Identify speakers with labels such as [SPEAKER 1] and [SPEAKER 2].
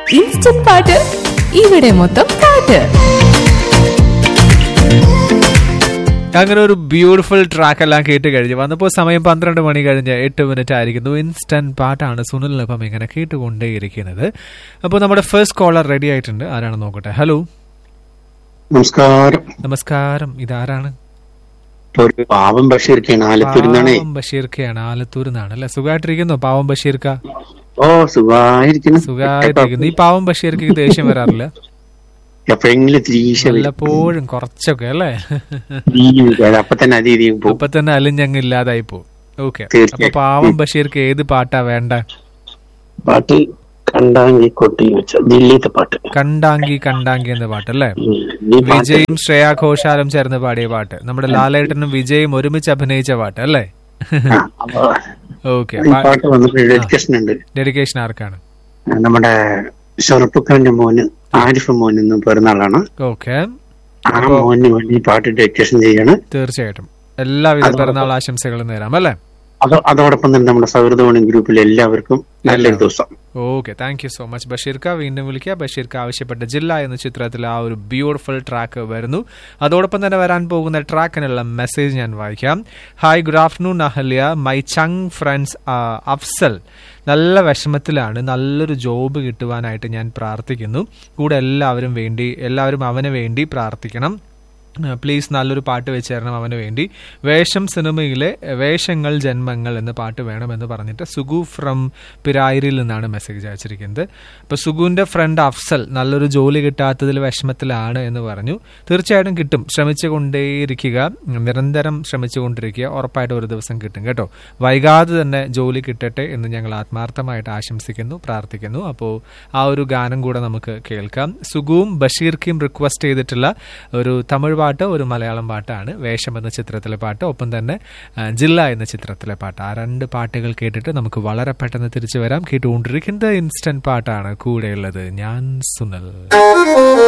[SPEAKER 1] Instant പാട്ട് ഇവിടെ മൊത്തം പാട്ട്
[SPEAKER 2] അങ്ങനെ ഒരു ബ്യൂട്ടിഫുൾ ട്രാക്ക് എല്ലാം കേട്ട് കഴിഞ്ഞു വന്നപ്പോൾ സമയം പന്ത്രണ്ട് മണി കഴിഞ്ഞ് എട്ട് മിനിറ്റ് ആയിരിക്കുന്നു ഇൻസ്റ്റന്റ് പാട്ടാണ് സുനിലിനൊപ്പം ഇങ്ങനെ കേട്ടുകൊണ്ടേയിരിക്കുന്നത് അപ്പോൾ നമ്മുടെ ഫസ്റ്റ് കോളർ റെഡി ആയിട്ടുണ്ട് ആരാണ് നോക്കട്ടെ ഹലോ
[SPEAKER 3] നമസ്കാരം
[SPEAKER 2] നമസ്കാരം ഇതാരാണ്
[SPEAKER 3] ഒരു പാവം ബഷീർക്കാണ് ആലത്തൂരിന്നാണേ
[SPEAKER 2] പാവം ബഷീർക്കയാണ് ആലത്തൂരിൽ നിന്നാണ് അല്ലെ സുഖമായിട്ടിരിക്കുന്നു പാവം ബഷീർക്ക
[SPEAKER 3] ഓ സുഖമായിരിക്കുന്നു
[SPEAKER 2] സുഖമായിട്ടിരിക്കുന്നു ഈ പാവം ബഷീർക്ക് ദേഷ്യം വരാറില്ല
[SPEAKER 3] എപ്പോഴെങ്കിലും തിരീശ
[SPEAKER 2] വല്ലപ്പോഴും കുറച്ചൊക്കെ അല്ലേ
[SPEAKER 3] അപ്പൊ തന്നെ അതീതിയും പോകും
[SPEAKER 2] ഇപ്പൊ തന്നെ അലിഞ്ഞങ്ങ് ഇല്ലാതായി പോകും ഓക്കെ അപ്പൊ
[SPEAKER 3] തീർച്ചയായും.
[SPEAKER 2] പാവം ബഷീർക്ക് ഏത് പാട്ടാ വേണ്ട
[SPEAKER 3] പാട്ട് കണ്ടാങ്കി കൊട്ടി വെച്ച ദില്ലിത്തെ പാട്ട്
[SPEAKER 2] കണ്ടാങ്കി കണ്ടാങ്കി എന്ന പാട്ട് അല്ലേ
[SPEAKER 3] ഉം. ഈ പാട്ട്
[SPEAKER 2] വിജയും ശ്രേയ ഘോഷാലും ചേർന്ന് പാടിയ പാട്ട് നമ്മുടെ ലാലേട്ടനും വിജയും ഒരുമിച്ച് അഭിനയിച്ച പാട്ട് അല്ലേ
[SPEAKER 3] ആ, അപ്പൊ
[SPEAKER 2] ഓക്കെ
[SPEAKER 3] ഈ പാട്ട് വന്നപ്പോൾ ഡെഡിക്കേഷൻ ഉണ്ട്
[SPEAKER 2] ഡെഡിക്കേഷൻ ആർക്കാണ്
[SPEAKER 3] നമ്മുടെ ഷറഫുഖാന്റെ മോന് ആരിഫ് മോൻ എന്ന് പിറന്നാളാണ്
[SPEAKER 2] ഓക്കെ
[SPEAKER 3] ആ മോന് വേണ്ടി ഈ പാട്ട് ഡെഡിക്കേഷൻ ചെയ്യാണ്
[SPEAKER 2] തീർച്ചയായിട്ടും എല്ലാവിധ പിറന്നാൾ ആശംസകളും നേരാം അല്ലേ
[SPEAKER 3] അത് അതോടൊപ്പം തന്നെ നമ്മുടെ സൗഹൃദമണി ഗ്രൂപ്പിലെ എല്ലാവർക്കും നല്ലൊരു ദിവസം
[SPEAKER 2] okay thank you so much ബഷീർക്ക വീണ്ടും വിളിക്കുക ബഷീർക്ക ആവശ്യപ്പെട്ട ജില്ല എന്ന ചിത്രത്തിൽ ആ ഒരു ബ്യൂട്ടിഫുൾ ട്രാക്ക് വരുന്നു അതോടൊപ്പം തന്നെ വരാൻ പോകുന്ന ട്രാക്കിനുള്ള മെസ്സേജ് ഞാൻ വായിക്കാം hi good afternoon Ahalya my ചങ് ഫ്രണ്ട്സ് അഫ്സൽ നല്ല വിഷമത്തിലാണ് നല്ലൊരു ജോബ് കിട്ടുവാനായിട്ട് ഞാൻ പ്രാർത്ഥിക്കുന്നു കൂടെ എല്ലാവരും വേണ്ടി എല്ലാവരും അവന് വേണ്ടി പ്രാർത്ഥിക്കണം പ്ലീസ് നല്ലൊരു പാട്ട് വെച്ച് തരണം അവന് വേണ്ടി വേഷം സിനിമയിലെ വേഷങ്ങൾ ജന്മങ്ങൾ എന്ന പാട്ട് വേണമെന്ന് പറഞ്ഞിട്ട് സുഗു ഫ്രം പിരായിരിൽ നിന്നാണ് മെസ്സേജ് അയച്ചിരിക്കുന്നത് അപ്പോൾ സുഗുവിൻ്റെ ഫ്രണ്ട് അഫ്സൽ നല്ലൊരു ജോലി കിട്ടാത്തതിൽ വിഷമത്തിലാണ് എന്ന് പറഞ്ഞു തീർച്ചയായിട്ടും കിട്ടും ശ്രമിച്ചുകൊണ്ടേയിരിക്കുക നിരന്തരം ശ്രമിച്ചുകൊണ്ടിരിക്കുക ഉറപ്പായിട്ടും ഒരു ദിവസം കിട്ടും കേട്ടോ വൈകാതെ തന്നെ ജോലി കിട്ടട്ടെ എന്ന് ഞങ്ങൾ ആത്മാർത്ഥമായിട്ട് ആശംസിക്കുന്നു പ്രാർത്ഥിക്കുന്നു അപ്പോൾ ആ ഒരു ഗാനം കൂടെ നമുക്ക് കേൾക്കാം സുഗുവും ബഷീർക്കും റിക്വസ്റ്റ് ചെയ്തിട്ടുള്ള ഒരു തമിഴ് പാട്ട് ഒരു മലയാളം പാട്ടാണ് വേഷം എന്ന ചിത്രത്തിലെ പാട്ട് ഒപ്പം തന്നെ ആ, ജില്ല എന്ന ചിത്രത്തിലെ പാട്ട് ആ രണ്ട് പാട്ടുകൾ കേട്ടിട്ട് നമുക്ക് വളരെ പെട്ടെന്ന് തിരിച്ചു വരാം കേട്ടുകൊണ്ടിരിക്കുന്നത് ഇൻസ്റ്റന്റ് പാട്ടാണ് കൂടെയുള്ളത് ഞാൻ സുനൽ